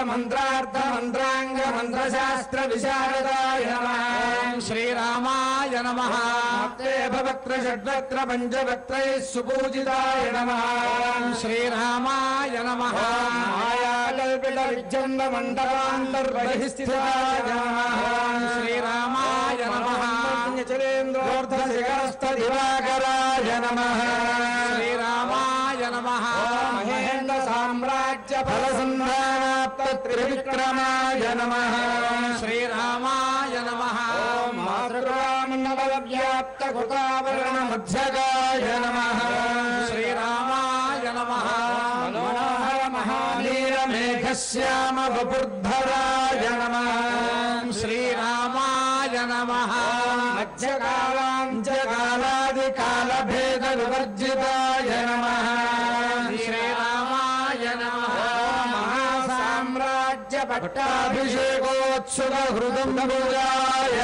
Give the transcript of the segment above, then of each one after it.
మంత్రార్థ మంత్రాంగ మంత్రశాస్త్ర విశారదాయ నమః శ్రీరామాయ నమ భవక్త్ర షడ్వక్త్ర పంచవక్త్రై సుపూజితాయ నమః శ్రీరామాయ నమ మాయాకల్పిత విజ్జన్న మండలాంతర్బహిస్థితాయ నమః శ్రీరామాయ నమ చలేంద్రోర్ధ శిఖరస్థ దివాకరాయ నమః శ్రీరామాయ నమ మహేంద్ర సామ్రాజ్య ఫల సంధానాప్త త్రివిక్రమాయ నమః శ్రీరామాయ నమ మాతృకామండల వ్యాప్త కృతావరణ మధ్యగాయ నమః శ్రీరామాయ నమ మనోహర మహానీర మేఘశ్యామ వపుర్ధరాయ నమః శ్రీరామాయ నమ మధ్యకాలాంచకాలాది కాల భేద వివర్జితాయ నమః శ్రీరామాయ నమ మహాసామ్రాజ్య పట్టాభిషేకోత్సుక హృదం భుజాయ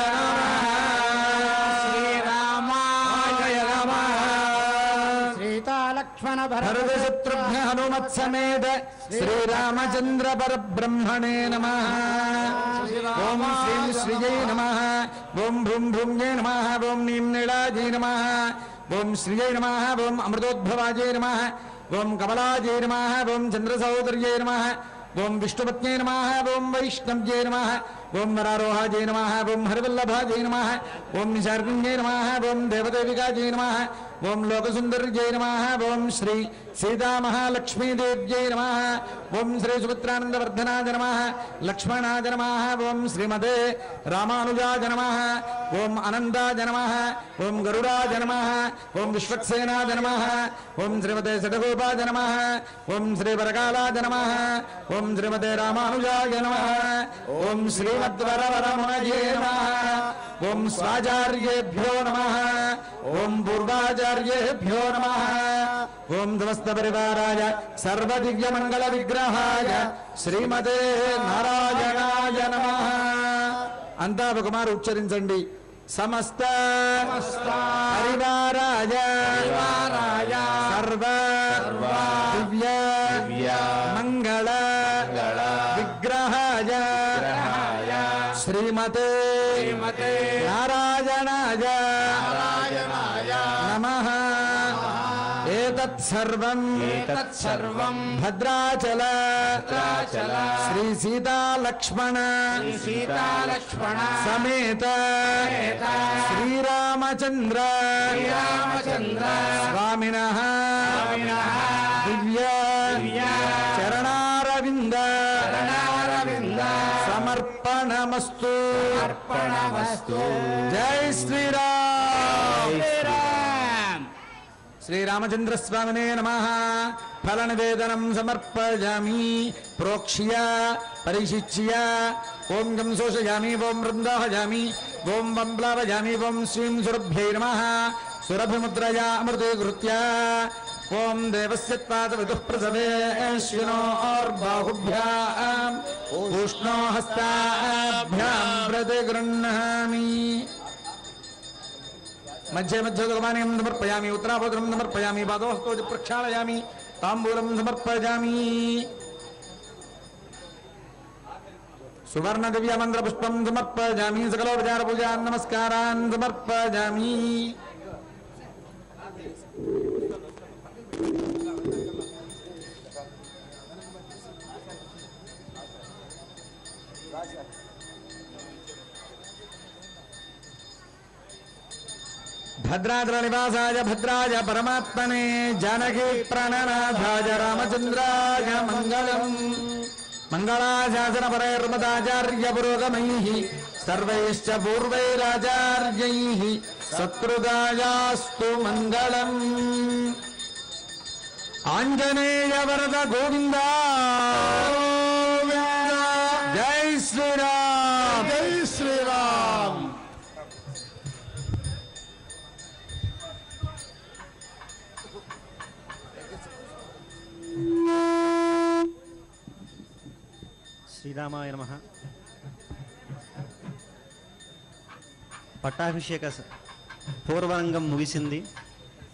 శ్రీరామాయ నమ సీతాలక్ష్మణ భరత శత్రుఘ్న హనుమత్ సమేత శ్రీరామచంద్ర పరబ్రహ్మణే నమ ఓం శ్రీం శ్రీయై నమ ఓం భ్రూం భ్రూంజై నమ ఓం నీం నీళాజై నమ ఓం శ్రీయై నమ ఓం అమృతోద్భవాజై నమ ఓం కమలాజై నమ ఓం చంద్రసౌదర్యై నమ ఓం విష్ణుపత్న్యై నమ ఓం వైష్ణవ్యై నమ ఓం వరారోహాజై నమ ఓం హరివల్లభాజై నమ ఓం నిశార్గుణ్యై నమ ఓం దేవదేవికాజై నమ ఓం లోకసుందర్యై నమ ఓం శ్రీ సీతామహాలక్ష్మీదేవ్యై నమ ఓం శ్రీ సుమిత్రానందవర్ధనాజ నమ లక్ష్మణాజ నమ ఓం శ్రీమదే రామానుజాజ నమ ఓం అనందాజ నమ ఓం గరుడాజ నమ ఓం విశ్వక్సేనాజ నమ ఓం శ్రీమతే శతగోపాజ నమ ఓం శ్రీ వరకాలాజ నమ ఓం శ్రీమతే రామానుజాయ నమ ఓం శ్రీమద్వరవరమునయే నమ ఓం స్వాచార్యేభ్యో నమ ఓం పూర్వాచార్యేభ్యో నమ ఓం సమస్త పరివారాయ సర్వదివ్య మంగళ విగ్రహాయ శ్రీమతే నారాయణాయ నమ అంతా ఒకమారు ఉచ్చరించండి సమస్త పరివారాయ సర్వ దివ్య మంగళ విగ్రహాయ శ్రీమతే నారాయణాయ నమః ఏతత్సర్వం తత్సర్వం భద్రాచల భద్రాచల శ్రీ సీతాలక్ష్మణ సీతాలక్ష్మణ సమేత శ్రీరామచంద్ర శ్రీరామచంద్ర స్వామిన దివ్య చరణారవింద అరవింద సమర్పణమస్తు అర్పణమస్తు జై శ్రీరామ్ శ్రీరామ్ శ్రీరామచంద్రస్వామినే నమ ఫల నివేదనం సమర్పయామి ప్రోక్ష్య పరిశిచ్య ఓం గం శోషయామి ఓం వృందాహయామి ఓం వం ప్లావయామి ఓం శ్రీం సురభ్యై నమ సురభిముద్రయా అమృతీకృత్య ఓం దేవస్య పాదవిదుః ప్రసవేశ్వినోర్బాహుభ్యాం ఉష్ణో హస్తాభ్యాం ప్రతిగృహ్ణామి మధ్య మధ్యోదకమాన్యం సమర్పయామి ఉత్తరాభోదరం సమర్పయామి పాదోహస్తోజ ప్రక్షాళయామి తాంబూలం సమర్పయామి సువర్ణ దివ్య మంత్ర పుష్పం సమర్పయామి సకలోపచార పూజాన్ నమస్కారాన్ సమర్పయామి భద్రాద్ర నివాసాయ భద్రాయ పరమాత్మనే జానకి ప్రణనాథాయ రామచంద్రాయ మంగళం మంగళాశాసన పరైర్మదాచార్య పురోగమై సర్వైశ్చ పూర్వైరాచార్యై సత్కృతాయాస్తు మంగళం ఆంజనేయ వరద గోవింద జై శ్రీరామ్ జై శ్రీరామ్ శ్రీరామాయ నమ పట్టాభిషేక స- పూర్వరంగం ముగిసింది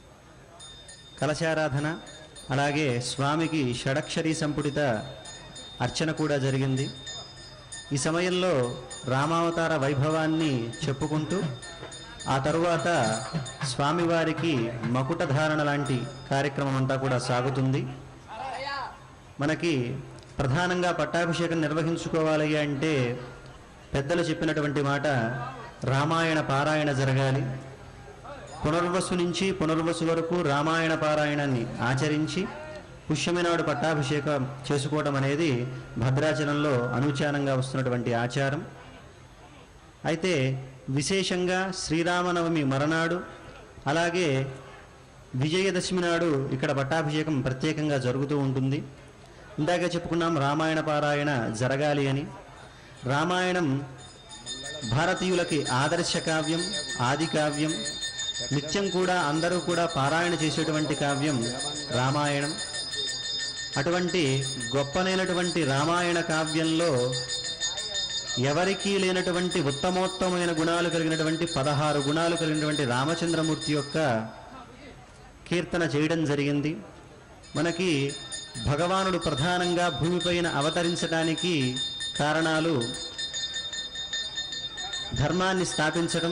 కలశారాధన అలాగే స్వామికి షడక్షరీ సంపుటిత అర్చన కూడా జరిగింది ఈ సమయంలో రామావతార వైభవాన్ని చెప్పుకుంటూ ఆ తరువాత స్వామివారికి మకుట ధారణ లాంటి కార్యక్రమం అంతా కూడా సాగుతుంది మనకి ప్రధానంగా పట్టాభిషేకం నిర్వహించుకోవాలి అంటే పెద్దలు చెప్పినటువంటి మాట రామాయణ పారాయణ జరగాలి పునర్వసు నుంచి పునర్వసు వరకు రామాయణ పారాయణాన్ని ఆచరించి పుష్యమి నాడు పట్టాభిషేకం చేసుకోవడం అనేది భద్రాచలంలో అనూచానంగా వస్తున్నటువంటి ఆచారం అయితే విశేషంగా శ్రీరామనవమి మరనాడు అలాగే విజయదశమి నాడు ఇక్కడ పట్టాభిషేకం ప్రత్యేకంగా జరుగుతూ ఉంటుంది ఇందాక చెప్పుకున్నాం రామాయణ పారాయణ జరగాలి అని రామాయణం భారతీయులకి ఆదర్శ కావ్యం ఆది కావ్యం నిత్యం కూడా అందరూ కూడా పారాయణ చేసేటువంటి కావ్యం రామాయణం అటువంటి గొప్పనైనటువంటి రామాయణ కావ్యంలో ఎవరికీ లేనటువంటి ఉత్తమోత్తమైన గుణాలు కలిగినటువంటి పదహారు గుణాలు కలిగినటువంటి రామచంద్రమూర్తి యొక్క కీర్తన చేయడం జరిగింది మనకి భగవానుడు ప్రధానంగా భూమిపైన అవతరించడానికి కారణాలు ధర్మాన్ని స్థాపించడం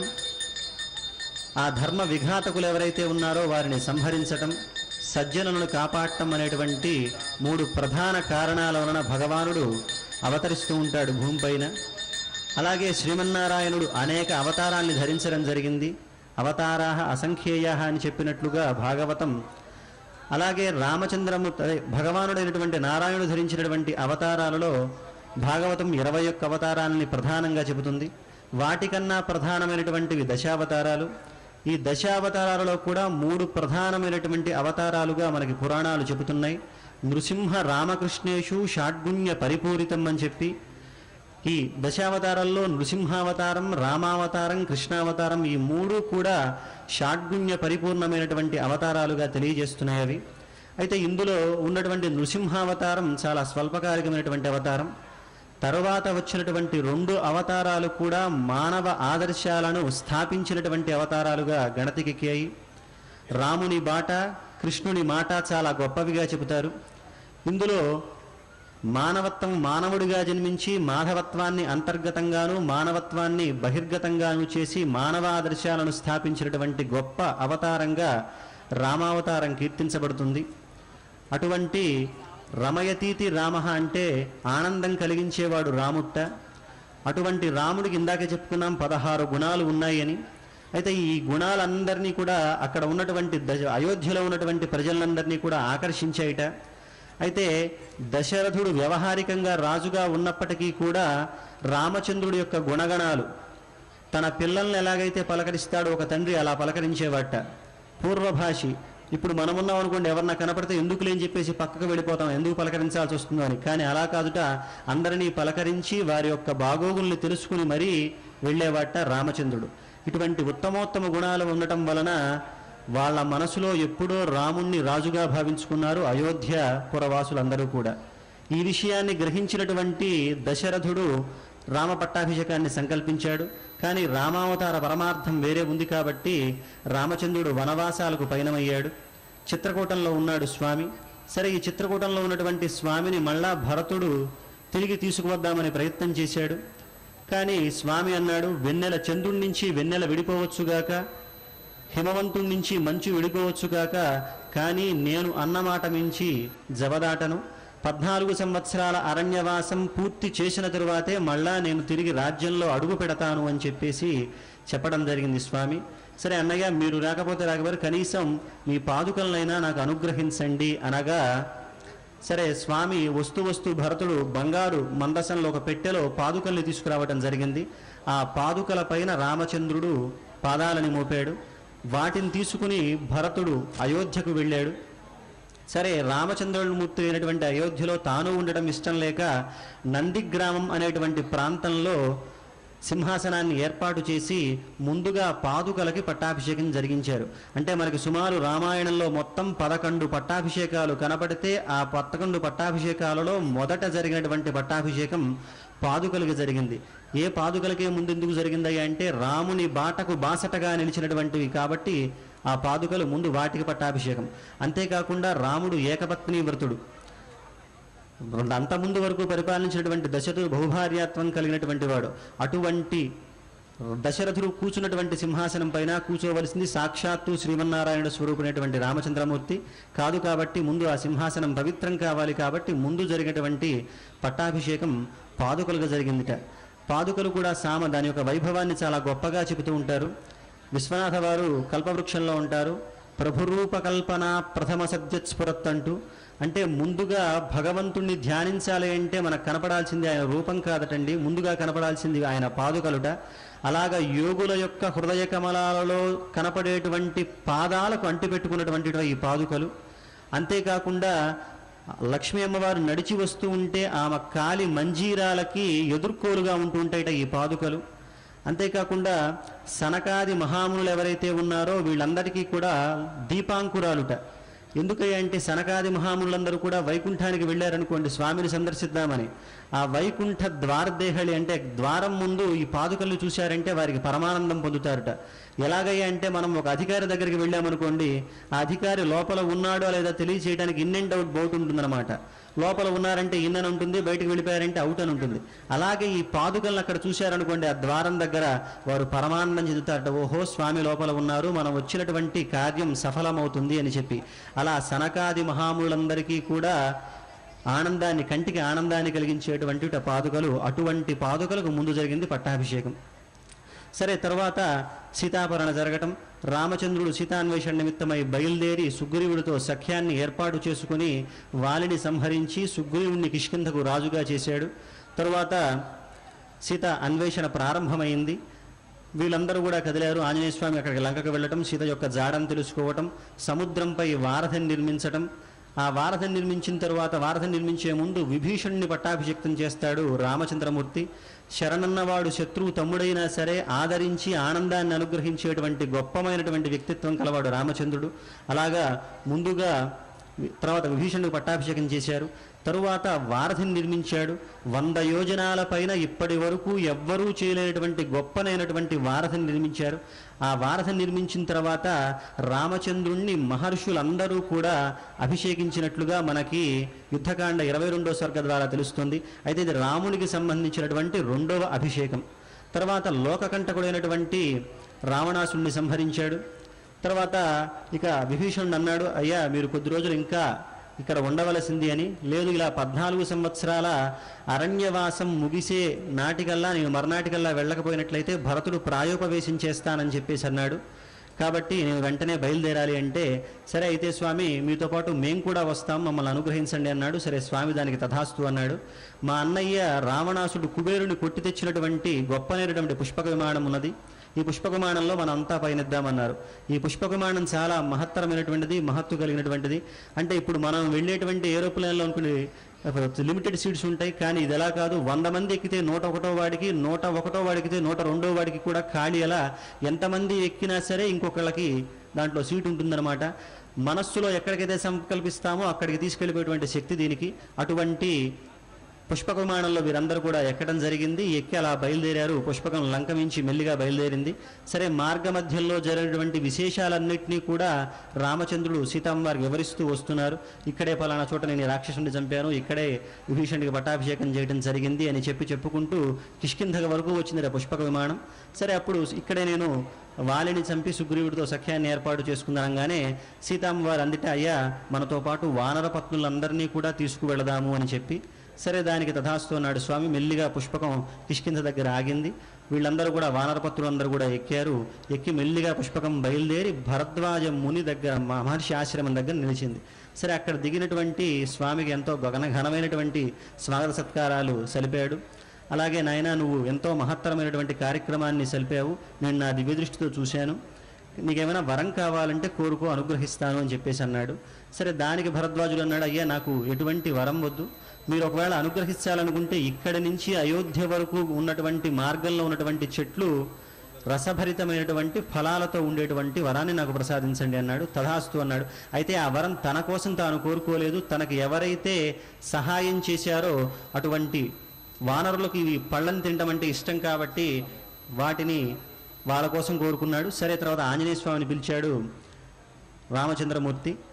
ఆ ధర్మ విఘాతకులు ఎవరైతే ఉన్నారో వారిని సంహరించటం సజ్జనులను కాపాడటం అనేటువంటి మూడు ప్రధాన కారణాల వలన భగవానుడు అవతరిస్తూ ఉంటాడు భూమిపైన అలాగే శ్రీమన్నారాయణుడు అనేక అవతారాల్ని ధరించడం జరిగింది అవతారాహ అసంఖ్యేయ అని చెప్పినట్లుగా భాగవతం అలాగే రామచంద్రము అదే భగవానుడైనటువంటి నారాయణుడు ధరించినటువంటి అవతారాలలో భాగవతం ఇరవై ఒక్క అవతారాలని ప్రధానంగా చెబుతుంది వాటికన్నా ప్రధానమైనటువంటివి దశావతారాలు ఈ దశావతారాలలో కూడా మూడు ప్రధానమైనటువంటి అవతారాలుగా మనకి పురాణాలు చెబుతున్నాయి నృసింహ రామకృష్ణేషు షాడ్గుణ్య పరిపూరితం అని చెప్పి ఈ దశావతారాల్లో నృసింహావతారం రామావతారం కృష్ణావతారం ఈ మూడు కూడా షాడ్గుణ్య పరిపూర్ణమైనటువంటి అవతారాలుగా తెలియజేస్తున్నాయి అవి అయితే ఇందులో ఉన్నటువంటి నృసింహావతారం చాలా స్వల్పకాలికమైనటువంటి అవతారం తరువాత వచ్చినటువంటి రెండు అవతారాలు కూడా మానవ ఆదర్శాలను స్థాపించినటువంటి అవతారాలుగా గణతికెక్కాయి రాముని బాట కృష్ణుని మాట చాలా గొప్పవిగా చెబుతారు ఇందులో మానవత్వం మానవుడిగా జన్మించి మాధవత్వాన్ని అంతర్గతంగాను మానవత్వాన్ని బహిర్గతంగాను చేసి మానవాదర్శాలను స్థాపించినటువంటి గొప్ప అవతారంగా రామావతారం కీర్తించబడుతుంది అటువంటి రమయతీతి రామ అంటే ఆనందం కలిగించేవాడు రాముట్ట అటువంటి రాముడికి ఇందాక చెప్పుకున్నాం పదహారు గుణాలు ఉన్నాయని అయితే ఈ గుణాలందరినీ కూడా అక్కడ ఉన్నటువంటి దశ అయోధ్యలో ఉన్నటువంటి ప్రజలందరినీ కూడా ఆకర్షించాయిట అయితే దశరథుడు వ్యవహారికంగా రాజుగా ఉన్నప్పటికీ కూడా రామచంద్రుడి యొక్క గుణగణాలు తన పిల్లల్ని ఎలాగైతే పలకరిస్తాడో ఒక తండ్రి అలా పలకరించేవాట పూర్వభాషి ఇప్పుడు మనమున్నాం అనుకోండి ఎవరన్నా కనపడితే ఎందుకు లేని చెప్పేసి పక్కకు వెళ్ళిపోతాం ఎందుకు పలకరించాల్సి వస్తుందో అని కానీ అలా కాదుట అందరినీ పలకరించి వారి యొక్క బాగోగుల్ని తెలుసుకుని మరీ వెళ్ళేవాట రామచంద్రుడు ఇటువంటి ఉత్తమోత్తమ గుణాలు ఉండటం వలన వాళ్ళ మనసులో ఎప్పుడో రాముణ్ణి రాజుగా భావించుకున్నారు అయోధ్య పురవాసులందరూ కూడా ఈ విషయాన్ని గ్రహించినటువంటి దశరథుడు రామ పట్టాభిషేకాన్ని సంకల్పించాడు కానీ రామావతార పరమార్థం వేరే ఉంది కాబట్టి రామచంద్రుడు వనవాసాలకు పయనమయ్యాడు చిత్రకూటంలో ఉన్నాడు స్వామి సరే ఈ చిత్రకూటంలో ఉన్నటువంటి స్వామిని మళ్ళా భరతుడు తిరిగి తీసుకువద్దామని ప్రయత్నం చేశాడు కానీ స్వామి అన్నాడు వెన్నెల చంద్రుడి నుంచి వెన్నెల విడిపోవచ్చుగాక హిమవంతుడి నుంచి మంచు విడిపోవచ్చుగాక కానీ నేను అన్నమాట మించి జవదాటను పద్నాలుగు సంవత్సరాల అరణ్యవాసం పూర్తి చేసిన తరువాతే మళ్ళా నేను తిరిగి రాజ్యంలో అడుగు పెడతాను అని చెప్పేసి చెప్పడం జరిగింది స్వామి సరే అన్నయ్య మీరు రాకపోతే రాకపోతే కనీసం మీ పాదుకలనైనా నాకు అనుగ్రహించండి అనగా సరే స్వామి వస్తూ వస్తూ భరతుడు బంగారు మందసంలో ఒక పెట్టెలో పాదుకల్ని తీసుకురావటం జరిగింది ఆ పాదుకల పైన రామచంద్రుడు పాదాలని మోపాడు వాటిని తీసుకుని భరతుడు అయోధ్యకు వెళ్ళాడు సరే రామచంద్రుమూర్తి అయినటువంటి అయోధ్యలో తాను ఉండడం ఇష్టం లేక నందిగ్రామం అనేటువంటి ప్రాంతంలో సింహాసనాన్ని ఏర్పాటు చేసి ముందుగా పాదుకలకి పట్టాభిషేకం జరిగించారు అంటే మనకి సుమారు రామాయణంలో మొత్తం పదకొండు పట్టాభిషేకాలు కనపడితే ఆ పదకొండు పట్టాభిషేకాలలో మొదట జరిగినటువంటి పట్టాభిషేకం పాదుకలకి జరిగింది ఏ పాదుకలకే ముందు ఎందుకు జరిగిందయ్యా అంటే రాముని బాటకు బాసటగా నిలిచినటువంటివి కాబట్టి ఆ పాదుకలు ముందు వాటికి పట్టాభిషేకం అంతేకాకుండా రాముడు ఏకపత్ని వ్రతుడు రెండు అంత ముందు వరకు పరిపాలించినటువంటి దశరథుడు బహుభార్యాత్వం కలిగినటువంటి వాడు అటువంటి దశరథుడు కూర్చున్నటువంటి సింహాసనం పైన కూర్చోవలసింది సాక్షాత్తు శ్రీమన్నారాయణ స్వరూపునటువంటి రామచంద్రమూర్తి కాదు కాబట్టి ముందు ఆ సింహాసనం పవిత్రం కావాలి కాబట్టి ముందు జరిగినటువంటి పట్టాభిషేకం పాదుకలుగా జరిగిందిట పాదుకలు కూడా సామ దాని యొక్క వైభవాన్ని చాలా గొప్పగా చెబుతూ ఉంటారు విశ్వనాథ వారు కల్పవృక్షంలో ఉంటారు ప్రభురూప కల్పన ప్రథమ సద్యత్స్ఫురత్ అంటూ అంటే ముందుగా భగవంతుణ్ణి ధ్యానించాలి అంటే మనకు కనపడాల్సింది ఆయన రూపం కాదటండి ముందుగా కనపడాల్సింది ఆయన పాదుకలుట అలాగ యోగుల యొక్క హృదయ కమలాలలో కనపడేటువంటి పాదాలకు అంటిపెట్టుకున్నటువంటి ఈ పాదుకలు అంతేకాకుండా లక్ష్మీ అమ్మవారు నడిచి వస్తూ ఉంటే ఆమె కాలి మంజీరాలకి ఎదుర్కోలుగా ఉంటూ ఉంటాయిట ఈ పాదుకలు అంతేకాకుండా సనకాది మహామునులు ఎవరైతే ఉన్నారో వీళ్ళందరికీ కూడా దీపాంకురాలుట ఎందుకయ్యా అంటే సనకాది మహామునులందరూ కూడా వైకుంఠానికి వెళ్ళారనుకోండి స్వామిని సందర్శిద్దామని ఆ వైకుంఠ ద్వారదేహళి అంటే ద్వారం ముందు ఈ పాదుకలు చూశారంటే వారికి పరమానందం పొందుతారట ఎలాగయ్యా అంటే మనం ఒక అధికారి దగ్గరికి వెళ్ళామనుకోండి ఆ అధికారి లోపల ఉన్నాడో లేదా తెలియచేయడానికి ఇన్ అండ్ అవుట్ బోట్ ఉంటుందన్నమాట లోపల ఉన్నారంటే ఇన్ అని ఉంటుంది బయటకు వెళ్ళిపోయారంటే అవుట్ అని ఉంటుంది అలాగే ఈ పాదుకలను అక్కడ చూశారనుకోండి ఆ ద్వారం దగ్గర వారు పరమానందం చెందుతారట ఓహో స్వామి లోపల ఉన్నారు మనం వచ్చినటువంటి కార్యం సఫలమవుతుంది అని చెప్పి అలా సనకాది మహాములందరికీ కూడా ఆనందాన్ని కంటికి ఆనందాన్ని కలిగించేటువంటి ఆ పాదుకలు అటువంటి పాదుకలకు ముందు జరిగింది పట్టాభిషేకం సరే తర్వాత సీతాపరణ జరగటం రామచంద్రుడు సీతాన్వేషణ నిమిత్తమై బయలుదేరి సుగ్రీవుడితో సఖ్యాన్ని ఏర్పాటు చేసుకుని వాలిని సంహరించి సుగ్రీవుణ్ణి కిష్కింధకు రాజుగా చేశాడు తరువాత సీత అన్వేషణ ప్రారంభమైంది వీళ్ళందరూ కూడా కదిలారు ఆంజనేయ స్వామి అక్కడికి లంకకు వెళ్ళటం సీత యొక్క జాడను తెలుసుకోవటం సముద్రంపై వారధిని నిర్మించటం ఆ వారధిని నిర్మించిన తరువాత వారధిని నిర్మించే ముందు విభీషణుని పట్టాభిషిక్తం చేస్తాడు రామచంద్రమూర్తి శరణన్నవాడు శత్రువు తమ్ముడైనా సరే ఆదరించి ఆనందాన్ని అనుగ్రహించేటువంటి గొప్పమైనటువంటి వ్యక్తిత్వం కలవాడు రామచంద్రుడు అలాగా ముందుగా వి- తర్వాత విభీషణుడు పట్టాభిషేకం చేశారు తరువాత వారధిని నిర్మించాడు వంద యోజనాల పైన ఇప్పటి వరకు ఎవ్వరూ చేయలేనటువంటి గొప్పనైనటువంటి వారధిని నిర్మించారు ఆ వారధిని నిర్మించిన తర్వాత రామచంద్రుణ్ణి మహర్షులందరూ కూడా అభిషేకించినట్లుగా మనకి యుద్ధకాండ ఇరవై రెండో స్వర్గ ద్వారా తెలుస్తుంది అయితే ఇది రామునికి సంబంధించినటువంటి రెండవ అభిషేకం తర్వాత లోకకంటకుడైనటువంటి రావణాసుడిని సంహరించాడు తర్వాత ఇక విభీషణుడు అన్నాడు అయ్యా మీరు కొద్ది రోజులు ఇంకా ఇక్కడ ఉండవలసింది అని లేదు ఇలా పద్నాలుగు సంవత్సరాల అరణ్యవాసం ముగిసే నాటికల్లా నేను మర్నాటికల్లా వెళ్ళకపోయినట్లయితే భరతుడు ప్రాయోపవేశం చేస్తానని చెప్పేసి అన్నాడు కాబట్టి నేను వెంటనే బయలుదేరాలి అంటే సరే అయితే స్వామి మీతో పాటు మేము కూడా వస్తాం మమ్మల్ని అనుగ్రహించండి అన్నాడు సరే స్వామి దానికి తథాస్తు అన్నాడు మా అన్నయ్య రావణాసుడు కుబేరుని కొట్టి తెచ్చినటువంటి గొప్పనైనటువంటి పుష్పక విమానం ఉన్నది ఈ పుష్పక విమానంలో మనం అంతా పయనిద్దామన్నారు ఈ పుష్పక విమానం చాలా మహత్తరమైనటువంటిది మహత్తు కలిగినటువంటిది అంటే ఇప్పుడు మనం వెళ్ళేటువంటి ఏరోప్లేన్లో అనుకునే లిమిటెడ్ సీట్స్ ఉంటాయి కానీ ఇది ఎలా కాదు వంద మంది ఎక్కితే నూట ఒకటో వాడికి నూట ఒకటో వాడికి నూట రెండో వాడికి కూడా ఖాళీ అలా ఎంతమంది ఎక్కినా సరే ఇంకొకళ్ళకి దాంట్లో సీట్ ఉంటుందన్నమాట మనస్సులో ఎక్కడికైతే సంకల్పిస్తామో అక్కడికి తీసుకెళ్ళిపోయేటువంటి శక్తి దీనికి అటువంటి పుష్పక విమానంలో వీరందరూ కూడా ఎక్కడం జరిగింది ఎక్కి అలా బయలుదేరారు పుష్పకం లంకమించి మెల్లిగా బయలుదేరింది సరే మార్గ మధ్యంలో జరిగినటువంటి విశేషాలన్నింటినీ కూడా రామచంద్రుడు సీతమ్మవారికి వివరిస్తూ వస్తున్నారు ఇక్కడే పలానా చోట నేను ఈ రాక్షసుని చంపాను ఇక్కడే విభీషణుడికి పట్టాభిషేకం చేయడం జరిగింది అని చెప్పి చెప్పుకుంటూ కిష్కింధక వరకు వచ్చింది ఆ పుష్పక విమానం సరే అప్పుడు ఇక్కడే నేను వాలిని చంపి సుగ్రీవుడితో సఖ్యాన్ని ఏర్పాటు చేసుకున్నాగానే సీతమ్మవారు అందుట అయ్యా మనతో పాటు వానర పత్నులందరినీ కూడా తీసుకువెళదాము అని చెప్పి సరే దానికి తథాస్తు అన్నాడు స్వామి మెల్లిగా పుష్పకం కిష్కింధ దగ్గర ఆగింది వీళ్ళందరూ కూడా వానరపత్రులు అందరూ కూడా ఎక్కారు ఎక్కి మెల్లిగా పుష్పకం బయలుదేరి భరద్వాజ ముని దగ్గర మా మహర్షి ఆశ్రమం దగ్గర నిలిచింది సరే అక్కడ దిగినటువంటి స్వామికి ఎంతో గగన ఘనమైనటువంటి స్వాగత సత్కారాలు సలిపాడు అలాగే నాయనా నువ్వు ఎంతో మహత్తరమైనటువంటి కార్యక్రమాన్ని సలిపావు నేను నా దివ్య దృష్టితో చూశాను నీకేమైనా వరం కావాలంటే కోరుకో అనుగ్రహిస్తాను అని చెప్పేసి అన్నాడు సరే దానికి భరద్వాజుడు అన్నాడు అయ్యా నాకు ఎటువంటి వరం వద్దు మీరు ఒకవేళ అనుగ్రహించాలనుకుంటే ఇక్కడి నుంచి అయోధ్య వరకు ఉన్నటువంటి మార్గంలో ఉన్నటువంటి చెట్లు రసభరితమైనటువంటి ఫలాలతో ఉండేటువంటి వరాన్ని నాకు ప్రసాదించండి అన్నాడు తథాస్తు అన్నాడు అయితే ఆ వరం తన కోసం తాను కోరుకోలేదు తనకు ఎవరైతే సహాయం చేశారో అటువంటి వానరులకు ఇవి పళ్ళని తినడం అంటే ఇష్టం కాబట్టి వాటిని వాళ్ళ కోసం కోరుకున్నాడు సరే తర్వాత ఆంజనేయ స్వామిని పిలిచాడు రామచంద్రమూర్తి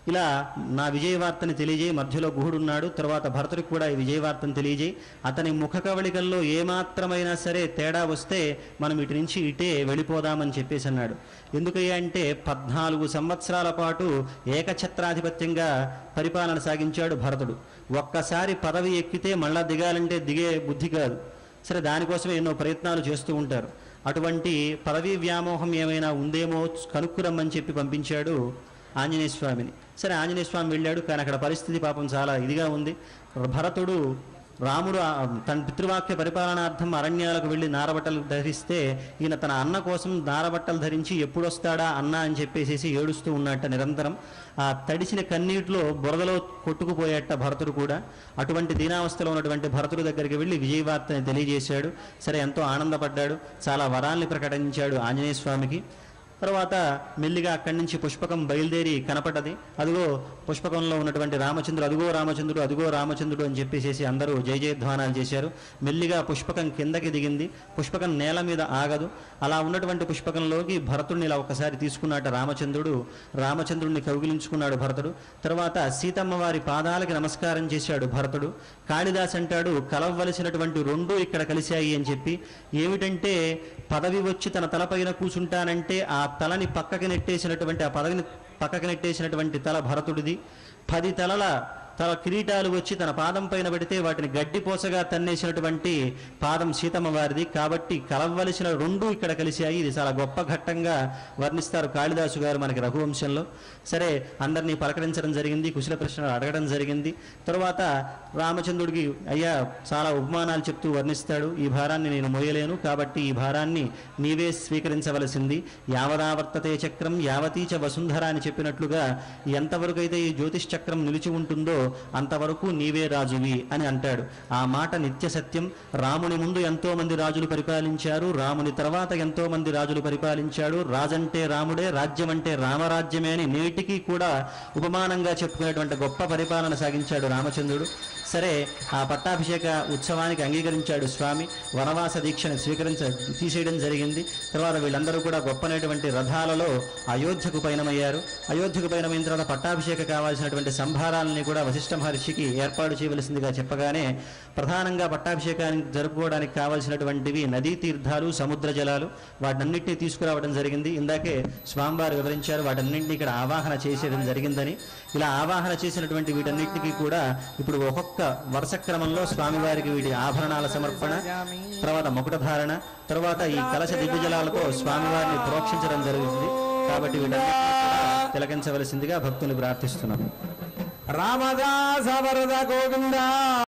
ఇలా నా విజయవార్తని తెలియజేయి మధ్యలో గుహుడున్నాడు తర్వాత భరతుడికి కూడా ఈ విజయవార్తను తెలియజేయి అతని ముఖ కవళికల్లో ఏమాత్రమైనా సరే తేడా వస్తే మనం ఇటు నుంచి ఇటే వెళ్ళిపోదామని చెప్పేసి అన్నాడు ఎందుకయ్యా అంటే పద్నాలుగు సంవత్సరాల పాటు ఏకఛత్రాధిపత్యంగా పరిపాలన సాగించాడు భరతుడు ఒక్కసారి పదవి ఎక్కితే మళ్ళా దిగాలంటే దిగే బుద్ధి కాదు సరే దానికోసమే ఎన్నో ప్రయత్నాలు చేస్తూ ఉంటారు అటువంటి పదవీ వ్యామోహం ఏమైనా ఉందేమో కనుక్కురమ్మని చెప్పి పంపించాడు ఆంజనేయ స్వామిని సరే ఆంజనేయ స్వామి వెళ్ళాడు కానీ అక్కడ పరిస్థితి పాపం చాలా ఇదిగా ఉంది భరతుడు రాముడు ఆ తన పితృవాక్య పరిపాలనార్థం అరణ్యాలకు వెళ్ళి నారబట్టలు ధరిస్తే ఈయన తన అన్న కోసం నారబట్టలు ధరించి ఎప్పుడొస్తాడా అన్న అని చెప్పేసి ఏడుస్తూ ఉన్నట్ట నిరంతరం ఆ తడిసిన కన్నీటిలో బురదలో కొట్టుకుపోయేట భరతుడు కూడా అటువంటి దీనావస్థలో ఉన్నటువంటి భరతుడి దగ్గరికి వెళ్ళి విజయవార్తని తెలియజేశాడు సరే ఎంతో ఆనందపడ్డాడు చాలా వరాల్ని ప్రకటించాడు ఆంజనేయ స్వామికి తర్వాత మెల్లిగా అక్కడి నుంచి పుష్పకం బయలుదేరి కనపడ్డది అదిగో పుష్పకంలో ఉన్నటువంటి రామచంద్రుడు అదిగో రామచంద్రుడు అదిగో రామచంద్రుడు అని చెప్పేసి అందరూ జయ జయధ్వానాలు చేశారు మెల్లిగా పుష్పకం కిందకి దిగింది పుష్పకం నేల మీద ఆగదు అలా ఉన్నటువంటి పుష్పకంలోకి భరతుడిని ఇలా ఒకసారి తీసుకున్నట్ట రామచంద్రుడు రామచంద్రుడిని కౌగిలించుకున్నాడు భరతుడు తర్వాత సీతమ్మ వారి పాదాలకి నమస్కారం చేశాడు భరతుడు కాళిదాస్ అంటాడు కలవలసినటువంటి రెండు ఇక్కడ కలిశాయి అని చెప్పి ఏమిటంటే పదవి వచ్చి తన తలపైన కూర్చుంటానంటే ఆ తలని పక్కకి నెట్టేసినటువంటి ఆ పదవిని పక్కకి నెట్టేసినటువంటి తల భరతుడిది పది తలల తల కిరీటాలు వచ్చి తన పాదం పైన పెడితే వాటిని గడ్డిపోసగా తన్నేసినటువంటి పాదం సీతమ్మ వారిది కాబట్టి కలవలసిన రెండు ఇక్కడ కలిశాయి ఇది చాలా గొప్ప ఘట్టంగా వర్ణిస్తారు కాళిదాసు గారు మనకి రఘువంశంలో సరే అందరినీ పలకరించడం జరిగింది కుశల ప్రశ్నలు అడగడం జరిగింది తరువాత రామచంద్రుడికి అయ్యా చాలా ఉపమానాలు చెప్తూ వర్ణిస్తాడు ఈ భారాన్ని నేను మోయలేను కాబట్టి ఈ భారాన్ని నీవే స్వీకరించవలసింది యావదావర్తతే చక్రం యావతీచ వసుంధర అని చెప్పినట్లుగా ఎంతవరకు అయితే ఈ జ్యోతిష్ చక్రం నిలిచి ఉంటుందో అంతవరకు నీవే రాజువి అని అంటాడు ఆ మాట నిత్య సత్యం రాముని ముందు ఎంతో మంది రాజులు పరిపాలించారు రాముని తర్వాత ఎంతో మంది రాజులు పరిపాలించాడు రాజంటే రాముడే రాజ్యం అంటే రామరాజ్యమే అని నేటికి కూడా ఉపమానంగా చెప్పుకునేటువంటి గొప్ప పరిపాలన సాగించాడు రామచంద్రుడు సరే ఆ పట్టాభిషేక ఉత్సవానికి అంగీకరించాడు స్వామి వనవాస దీక్షను స్వీకరించ తీసేయడం జరిగింది తర్వాత వీళ్ళందరూ కూడా గొప్పనటువంటి రథాలలో అయోధ్యకు పయనమయ్యారు అయోధ్యకు పయనమైన తర్వాత పట్టాభిషేక కావాల్సినటువంటి సంభారాలని కూడా వశిష్ఠ మహర్షికి ఏర్పాటు చేయవలసిందిగా చెప్పగానే ప్రధానంగా పట్టాభిషేకానికి జరుపుకోవడానికి కావాల్సినటువంటివి నదీ తీర్థాలు సముద్ర జలాలు వాటన్నిటిని తీసుకురావడం జరిగింది ఇందాకే స్వామివారు వివరించారు వాటన్నింటినీ ఇక్కడ ఆవాహన చేసేయడం జరిగిందని ఇలా ఆవాహన చేసినటువంటి వీటన్నిటికీ కూడా ఇప్పుడు ఒక్కొక్క వరుస క్రమంలో స్వామివారికి వీటి ఆభరణాల సమర్పణ తర్వాత ముకుటధారణ తర్వాత ఈ కలశ దివ్యజలాలతో స్వామివారిని ప్రోక్షించడం జరుగుతుంది కాబట్టి వీటన్నిటిని కూడా తిలకించవలసిందిగా భక్తుని ప్రార్థిస్తున్నాము రామదాస వరద గోవింద